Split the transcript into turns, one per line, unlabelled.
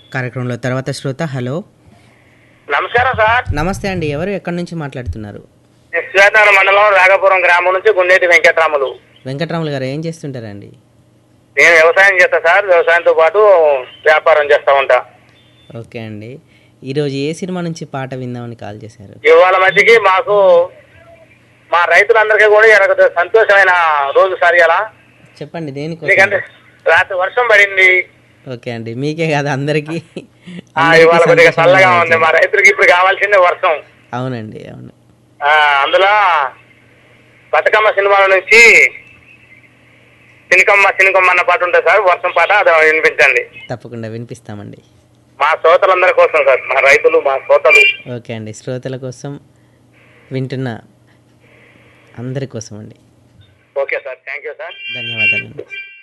కార్యక్రమంలో తర్వాత శ్రోత హలో
నమస్కారం సార్
నమస్తే అండి ఎవరు ఎక్కడి నుంచి మాట్లాడుతున్నారు
శ్వేతనగర్ మండలం రాఘపురం గ్రామం నుంచి గుండేటి వెంకటరాములు
వెంకట్రాములు గారు ఏం చేస్తుంటారండి
నేను వ్యవసాయం చేస్తా సార్ వ్యవసాయంతో పాటు వ్యాపారం చేస్తా ఉంటా
ఓకే అండి ఈరోజు ఏ సినిమా నుంచి పాట విందామని కాల్ చేశారు
ఇవాళ మధ్యకి మాకు మా రైతులందరికీ కూడా ఇరగ సంతోషమైన రోజు సార్ ఇలా
చెప్పండి దేనికోసం
ఎందుకంటే రాత్రి వర్షం పడింది
ఓకే అండి మీకే కాదు అందరికీ
ఆ,
అందరికీ
ఇవాళ కొద్దిగా
సంతోషంగా
చల్లగా ఉంది
ఉంచాలి.
మా రైతులకి ఇప్పుడు కావాల్సిందే వర్షం
అవునండి అవును
ఆ, అందులో బతుకమ్మ సినిమాల నుంచి సినికమ్మ సినికమ్మ అన్న పాట ఉంటుంది సార్ వర్షం పాట అది వినిపించండి
తప్పకుండా వినిపిస్తామండి
మా శ్రోతలందరి కోసం సార్ మా రైతులు మా శ్రోతలు
ఓకే అండి శ్రోతల కోసం వింటున్న అందరి కోసం అండి
okay sir thank you sir
ధన్యవాదాలు